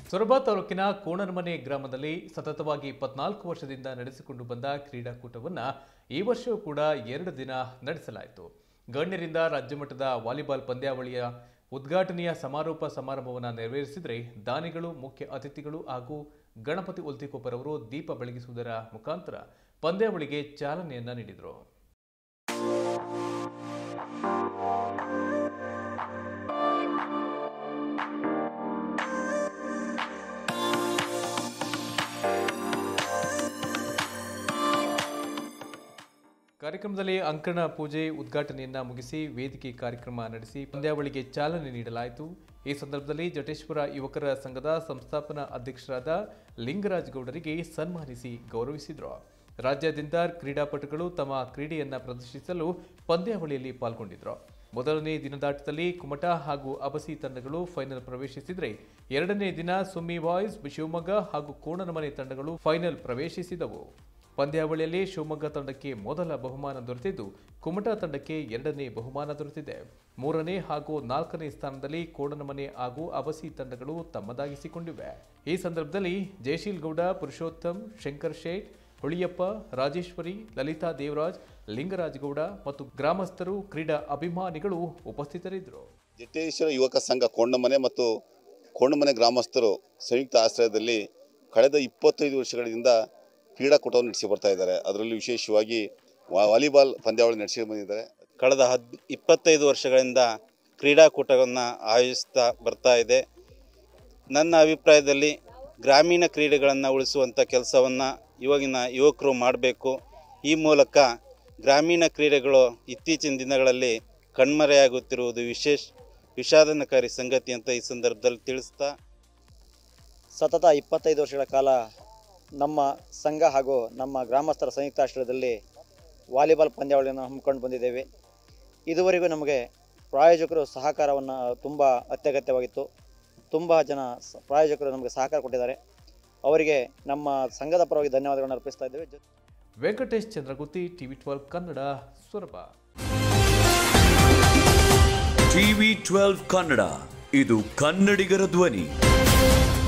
ಸೊರಬ ತಾಲೂಕಿನ ಕೋಣನಮನೆ ಗ್ರಾಮದಲ್ಲಿ ಸತತವಾಗಿ ಇಪ್ಪತ್ನಾಲ್ಕು ವರ್ಷದಿಂದ ನಡೆಸಿಕೊಂಡು ಬಂದ ಕ್ರೀಡಾಕೂಟವನ್ನು ಈ ವರ್ಷವೂ ಕೂಡ ಎರಡು ದಿನ ನಡೆಸಲಾಯಿತು ಗಣ್ಯರಿಂದ ರಾಜ್ಯಮಟ್ಟದ ವಾಲಿಬಾಲ್ ಪಂದ್ಯಾವಳಿಯ ಉದ್ಘಾಟನೆಯ ಸಮಾರೋಪ ಸಮಾರಂಭವನ್ನು ನೆರವೇರಿಸಿದರೆ ದಾನಿಗಳು ಮುಖ್ಯ ಅತಿಥಿಗಳು ಹಾಗೂ ಗಣಪತಿ ಉಲ್ತಿಕೊಪ್ಪರವರು ದೀಪ ಬೆಳಗಿಸುವುದರ ಮುಖಾಂತರ ಪಂದ್ಯಾವಳಿಗೆ ಚಾಲನೆಯನ್ನ ನೀಡಿದರು ಕಾರ್ಯಕ್ರಮದಲ್ಲಿ ಅಂಕಣ ಪೂಜೆ ಉದ್ಘಾಟನೆಯನ್ನ ಮುಗಿಸಿ ವೇದಿಕೆ ಕಾರ್ಯಕ್ರಮ ನಡೆಸಿ ಪಂದ್ಯಾವಳಿಗೆ ಚಾಲನೆ ನೀಡಲಾಯಿತು ಈ ಸಂದರ್ಭದಲ್ಲಿ ಜಟೇಶ್ವರ ಯುವಕರ ಸಂಘದ ಸಂಸ್ಥಾಪನಾ ಅಧ್ಯಕ್ಷರಾದ ಲಿಂಗರಾಜ್ ಗೌಡರಿಗೆ ಸನ್ಮಾನಿಸಿ ಗೌರವಿಸಿದರು ರಾಜ್ಯಾದ್ಯಂತ ಕ್ರೀಡಾಪಟುಗಳು ತಮ್ಮ ಕ್ರೀಡೆಯನ್ನ ಪ್ರದರ್ಶಿಸಲು ಪಂದ್ಯಾವಳಿಯಲ್ಲಿ ಪಾಲ್ಗೊಂಡಿದ್ರು ಮೊದಲನೇ ದಿನದಾಟದಲ್ಲಿ ಕುಮಟಾ ಹಾಗೂ ಅಬಸಿ ತಂಡಗಳು ಫೈನಲ್ ಪ್ರವೇಶಿಸಿದರೆ ಎರಡನೇ ದಿನ ಸುಮ್ಮಿ ಬಾಯ್ಸ್ ಶಿವಮೊಗ್ಗ ಹಾಗೂ ಕೋಣನಮನೆ ತಂಡಗಳು ಫೈನಲ್ ಪ್ರವೇಶಿಸಿದವು ಪಂದ್ಯಾವಳಿಯಲ್ಲಿ ಶಿವಮೊಗ್ಗ ತಂಡಕ್ಕೆ ಮೊದಲ ಬಹುಮಾನ ದೊರೆತಿದ್ದು ಕುಮಟಾ ತಂಡಕ್ಕೆ ಎರಡನೇ ಬಹುಮಾನ ದೊರೆತಿದೆ ಮೂರನೇ ಹಾಗೂ ನಾಲ್ಕನೇ ಸ್ಥಾನದಲ್ಲಿ ಕೋಡನಮನೆ ಹಾಗೂ ಅಬಸಿ ತಂಡಗಳು ತಮ್ಮದಾಗಿಸಿಕೊಂಡಿವೆ ಈ ಸಂದರ್ಭದಲ್ಲಿ ಜಯಶೀಲ್ ಗೌಡ ಪುರುಷೋತ್ತಮ್ ಶಂಕರ್ ಶೇಟ್ ಹುಳಿಯಪ್ಪ ರಾಜೇಶ್ವರಿ ಲಲಿತಾ ದೇವರಾಜ್ ಲಿಂಗರಾಜ್ ಗೌಡ ಮತ್ತು ಗ್ರಾಮಸ್ಥರು ಕ್ರೀಡಾ ಅಭಿಮಾನಿಗಳು ಉಪಸ್ಥಿತರಿದ್ದರು ಜಟೇಶ್ವರ ಯುವಕ ಸಂಘ ಕೊಂಡಮನೆ ಮತ್ತು ಕೊಂಡಮನೆ ಗ್ರಾಮಸ್ಥರು ಸಂಯುಕ್ತ ಆಶ್ರಯದಲ್ಲಿ ಕಳೆದ ಇಪ್ಪತ್ತೈದು ವರ್ಷಗಳಿಂದ ಕ್ರೀಡಾಕೂಟವನ್ನು ನಡೆಸಿ ಬರ್ತಾ ಇದ್ದಾರೆ ಅದರಲ್ಲಿ ವಿಶೇಷವಾಗಿ ವಾ- ವಾಲಿಬಾಲ್ ಪಂದ್ಯಾವಳಿ ನಡೆಸಿ ಬಂದಿದ್ದಾರೆ ಕಳೆದ ಹದ್ ಇಪ್ಪತ್ತೈದು ವರ್ಷಗಳಿಂದ ಕ್ರೀಡಾಕೂಟವನ್ನು ಆಯೋಜಿಸ್ತಾ ಬರ್ತಾ ಇದೆ ನನ್ನ ಅಭಿಪ್ರಾಯದಲ್ಲಿ ಗ್ರಾಮೀಣ ಕ್ರೀಡೆಗಳನ್ನು ಉಳಿಸುವಂಥ ಕೆಲಸವನ್ನು ಇವಾಗಿನ ಯುವಕರು ಮಾಡಬೇಕು ಈ ಮೂಲಕ ಗ್ರಾಮೀಣ ಕ್ರೀಡೆಗಳು ಇತ್ತೀಚಿನ ದಿನಗಳಲ್ಲಿ ಕಣ್ಮರೆಯಾಗುತ್ತಿರುವುದು ವಿಶೇಷ ವಿಷಾದನಕಾರಿ ಸಂಗತಿ ಅಂತ ಈ ಸಂದರ್ಭದಲ್ಲಿ ತಿಳಿಸ್ತಾ ಸತತ ಇಪ್ಪತ್ತೈದು ವರ್ಷಗಳ ಕಾಲ ನಮ್ಮ ಸಂಘ ಹಾಗೂ ನಮ್ಮ ಗ್ರಾಮಸ್ಥರ ಸಂಯುಕ್ತಾಶ್ರಯದಲ್ಲಿ ವಾಲಿಬಾಲ್ ಪಂದ್ಯಾವಳಿಯನ್ನು ಹಮ್ಮಿಕೊಂಡು ಬಂದಿದ್ದೇವೆ ಇದುವರೆಗೂ ನಮಗೆ ಪ್ರಾಯೋಜಕರು ಸಹಕಾರವನ್ನು ತುಂಬ ಅತ್ಯಗತ್ಯವಾಗಿತ್ತು ತುಂಬ ಜನ ಸ- ಪ್ರಾಯೋಜಕರು ನಮಗೆ ಸಹಕಾರ ಕೊಟ್ಟಿದ್ದಾರೆ ಅವರಿಗೆ ನಮ್ಮ ಸಂಘದ ಪರವಾಗಿ ಧನ್ಯವಾದಗಳನ್ನು ಅರ್ಪಿಸ್ತಾ ಇದ್ದೇವೆ ಜೊ- Venkatesh Chandragutti TV twelve Kannada Soraba TV twelve Kannada ಇದು ಕನ್ನಡಿಗರ ಧ್ವನಿ